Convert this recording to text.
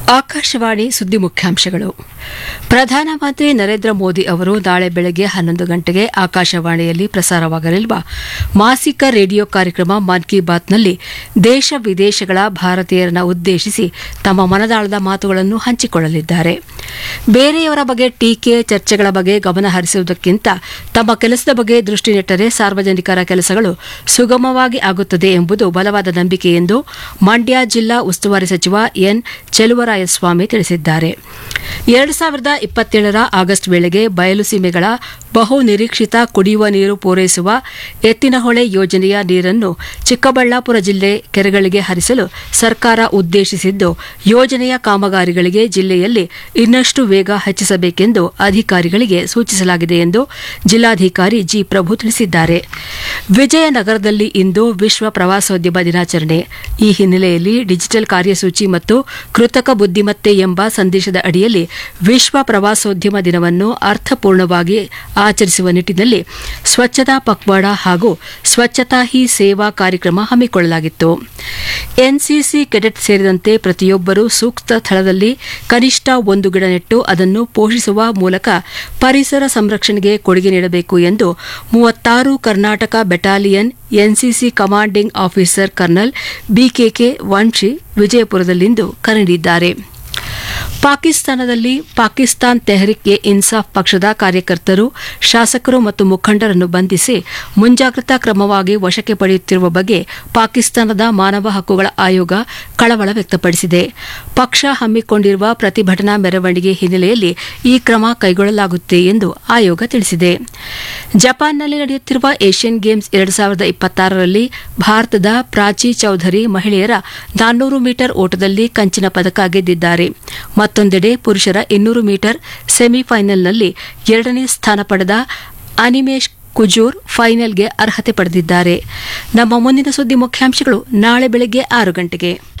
ಆಕಾಶವಾಣಿ ಸುದ್ದಿ ಮುಖ್ಯಾಂಶಗಳು ಪ್ರಧಾನಮಂತ್ರಿ ನರೇಂದ್ರ ಮೋದಿ ಅವರು ನಾಳೆ ಬೆಳಗ್ಗೆ ಹನ್ನೊಂದು ಗಂಟೆಗೆ ಆಕಾಶವಾಣಿಯಲ್ಲಿ ಪ್ರಸಾರವಾಗಲಿರುವ ಮಾಸಿಕ ರೇಡಿಯೋ ಕಾರ್ಯಕ್ರಮ ಮನ್ ಕಿ ಬಾತ್ನಲ್ಲಿ ದೇಶ ವಿದೇಶಗಳ ಭಾರತೀಯರನ್ನು ಉದ್ದೇಶಿಸಿ ತಮ್ಮ ಮನದಾಳದ ಮಾತುಗಳನ್ನು ಹಂಚಿಕೊಳ್ಳಲಿದ್ದಾರೆ ಬೇರೆಯವರ ಬಗ್ಗೆ ಟೀಕೆ ಚರ್ಚೆಗಳ ಬಗ್ಗೆ ಗಮನ ಹರಿಸುವುದಕ್ಕಿಂತ ತಮ್ಮ ಕೆಲಸದ ಬಗ್ಗೆ ದೃಷ್ಟಿ ನೆಟ್ಟರೆ ಸಾರ್ವಜನಿಕರ ಕೆಲಸಗಳು ಸುಗಮವಾಗಿ ಆಗುತ್ತದೆ ಎಂಬುದು ಬಲವಾದ ನಂಬಿಕೆ ಎಂದು ಮಂಡ್ಯ ಜಿಲ್ಲಾ ಉಸ್ತುವಾರಿ ಸಚಿವ ಎನ್ ಚೆಲುವರಾಯಸ್ವಾಮಿ ತಿಳಿಸಿದ್ದಾರೆ ಎರಡು ಸಾವಿರದ ಇಪ್ಪತ್ತೇಳರ ಆಗಸ್ಟ್ ವೇಳೆಗೆ ಬಯಲು ಸೀಮೆಗಳ ಬಹು ನಿರೀಕ್ಷಿತ ಕುಡಿಯುವ ನೀರು ಪೂರೈಸುವ ಎತ್ತಿನಹೊಳೆ ಯೋಜನೆಯ ನೀರನ್ನು ಚಿಕ್ಕಬಳ್ಳಾಪುರ ಜಿಲ್ಲೆ ಕೆರೆಗಳಿಗೆ ಹರಿಸಲು ಸರ್ಕಾರ ಉದ್ದೇಶಿಸಿದ್ದು ಯೋಜನೆಯ ಕಾಮಗಾರಿಗಳಿಗೆ ಜಿಲ್ಲೆಯಲ್ಲಿ ಇನ್ನಷ್ಟು ವೇಗ ಹೆಚ್ಚಿಸಬೇಕೆಂದು ಅಧಿಕಾರಿಗಳಿಗೆ ಸೂಚಿಸಲಾಗಿದೆ ಎಂದು ಜಿಲ್ಲಾಧಿಕಾರಿ ಜಿ ಪ್ರಭು ತಿಳಿಸಿದ್ದಾರೆ ವಿಜಯನಗರದಲ್ಲಿ ಇಂದು ವಿಶ್ವ ಪ್ರವಾಸೋದ್ಯಮ ದಿನಾಚರಣೆ ಈ ಹಿನ್ನೆಲೆಯಲ್ಲಿ ಡಿಜಿಟಲ್ ಕಾರ್ಯಸೂಚಿ ಮತ್ತು ಕೃತಕ ಬುದ್ದಿಮತ್ತೆ ಎಂಬ ಸಂದೇಶದ ಅಡಿಯಲ್ಲಿ ವಿಶ್ವ ಪ್ರವಾಸೋದ್ಯಮ ದಿನವನ್ನು ಅರ್ಥಪೂರ್ಣವಾಗಿ ಆಚರಿಸುವ ನಿಟ್ಟಿನಲ್ಲಿ ಸ್ವಚ್ಛತಾ ಪಕ್ವಾಡ ಹಾಗೂ ಸ್ವಚ್ಛತಾ ಹಿ ಸೇವಾ ಕಾರ್ಯಕ್ರಮ ಹಮ್ಮಿಕೊಳ್ಳಲಾಗಿತ್ತು ಎನ್ಸಿಸಿ ಕೆಡೆಟ್ ಸೇರಿದಂತೆ ಪ್ರತಿಯೊಬ್ಬರೂ ಸೂಕ್ತ ಸ್ಥಳದಲ್ಲಿ ಕನಿಷ್ಠ ಒಂದು ಗಿಡ ನೆಟ್ಟು ಅದನ್ನು ಪೋಷಿಸುವ ಮೂಲಕ ಪರಿಸರ ಸಂರಕ್ಷಣೆಗೆ ಕೊಡುಗೆ ನೀಡಬೇಕು ಎಂದು ಮೂವತ್ತಾರು Karnataka battalion NCC commanding officer colonel BKK Vamshi ವಿಜಯಪುರದಲ್ಲಿಂದು ಕರೆ ನೀಡಿದ್ದಾರೆ ಪಾಕಿಸ್ತಾನದಲ್ಲಿ ಪಾಕಿಸ್ತಾನ್ ತೆಹರಿಕ್ ಎ ಇನ್ಸಾಫ್ ಪಕ್ಷದ ಕಾರ್ಯಕರ್ತರು ಶಾಸಕರು ಮತ್ತು ಮುಖಂಡರನ್ನು ಬಂಧಿಸಿ ಮುಂಜಾಗ್ರತಾ ಕ್ರಮವಾಗಿ ವಶಕ್ಕೆ ಪಡೆಯುತ್ತಿರುವ ಬಗ್ಗೆ ಪಾಕಿಸ್ತಾನದ ಮಾನವ ಹಕ್ಕುಗಳ ಆಯೋಗ ಕಳವಳ ವ್ಯಕ್ತಪಡಿಸಿದೆ ಪಕ್ಷ ಹಮ್ಮಿಕೊಂಡಿರುವ ಪ್ರತಿಭಟನಾ ಮೆರವಣಿಗೆ ಹಿನ್ನೆಲೆಯಲ್ಲಿ ಈ ಕ್ರಮ ಕೈಗೊಳ್ಳಲಾಗುತ್ತಿದೆ ಎಂದು ಆಯೋಗ ತಿಳಿಸಿದೆ ಜಪಾನ್ನಲ್ಲಿ ನಡೆಯುತ್ತಿರುವ ಏಷ್ಯನ್ ಗೇಮ್ಸ್ ಎರಡು ಸಾವಿರದ ಇಪ್ಪತ್ತಾರರಲ್ಲಿ ಭಾರತದ ಪ್ರಾಚಿ ಚೌಧರಿ ಮಹಿಳೆಯರ ನಾನ್ನೂರು ಮೀಟರ್ ಓಟದಲ್ಲಿ ಕಂಚಿನ ಪದಕ ಗೆದ್ದಿದ್ದಾರೆ ಮತ್ತೊಂದೆಡೆ ಪುರುಷರ ಇನ್ನೂರು ಮೀಟರ್ ಸೆಮಿಫೈನಲ್ನಲ್ಲಿ ಎರಡನೇ ಸ್ಥಾನ ಪಡೆದ ಅನಿಮೇಶ್ ಕುಜೂರ್ ಫೈನಲ್ಗೆ ಅರ್ಹತೆ ಪಡೆದಿದ್ದಾರೆ ನಮ್ಮ ಮುಂದಿನ ಸುದ್ದಿ ಮುಖ್ಯಾಂಶಗಳು ನಾಳೆ ಬೆಳಗ್ಗೆ ಆರು ಗಂಟೆಗೆ